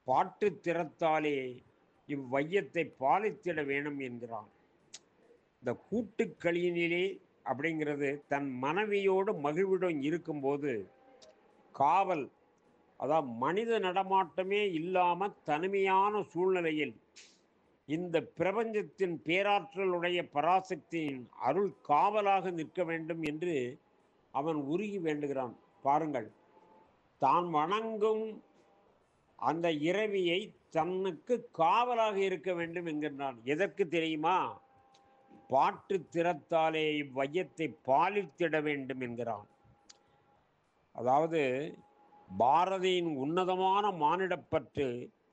பாட்டு திறத்தாலே இவ்வையத்தை பாலித்திட வேணும் என்கிறான் இந்த கூட்டுக்களியினிலே அப்படிங்கிறது தன் மனைவியோடு மகிழ்வுடன் இருக்கும்போது காவல் அதாவது மனித நடமாட்டமே இல்லாமல் தனிமையான சூழ்நிலையில் இந்த பிரபஞ்சத்தின் பேராற்றலுடைய பராசக்தியின் அருள் காவலாக நிற்க வேண்டும் என்று அவன் உருகி வேண்டுகிறான் பாருங்கள் தான் வணங்கும் அந்த இரவியை தன்னுக்கு காவலாக இருக்க வேண்டும் என்கின்றான் எதற்கு தெரியுமா பாட்டு திறத்தாலே இவ்வையத்தை பாலித்திட வேண்டும் என்கிறான் அதாவது பாரதியின் உன்னதமான மானிடப்பற்று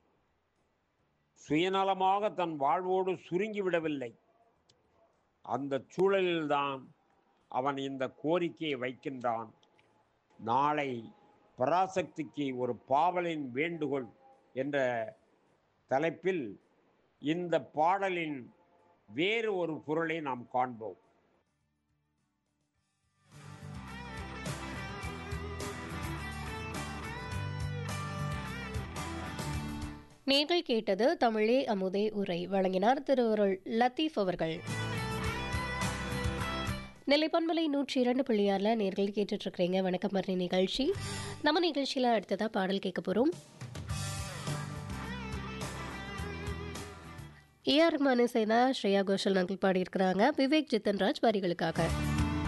சுயநலமாக தன் வாழ்வோடு சுருங்கிவிடவில்லை அந்த சூழலில்தான் அவன் இந்த கோரிக்கையை வைக்கின்றான் நாளை பராசக்திக்கு ஒரு பாவலின் வேண்டுகோள் என்ற தலைப்பில் இந்த பாடலின் வேறு ஒரு பொருளை நாம் காண்போம் நீங்கள் கேட்டது தமிழே அமுதே உரை வழங்கினார் திருவருள் லத்தீப் அவர்கள் நெல்லைப்பண்பலை நூற்றி இரண்டு புள்ளியாரில் நேர்கள் கேட்டுட்டு இருக்கிறீங்க வணக்கம் மரணி நிகழ்ச்சி நம்ம நிகழ்ச்சியில் அடுத்ததாக பாடல் கேட்க போகிறோம் ஏஆர் ரஹ்மானு சேனா ஸ்ரேயா கோஷல் நங்கள் பாடியிருக்கிறாங்க விவேக் ஜித்தன்ராஜ் வரிகளுக்காக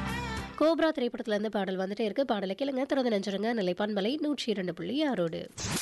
கோப்ரா திரைப்படத்துல இருந்து பாடல் வந்துட்டே இருக்கு பாடலை கேளுங்க திறந்து நெஞ்சிருங்க நிலைப்பான்மலை நூற்றி இரண்டு புள்ளி ஆறோடு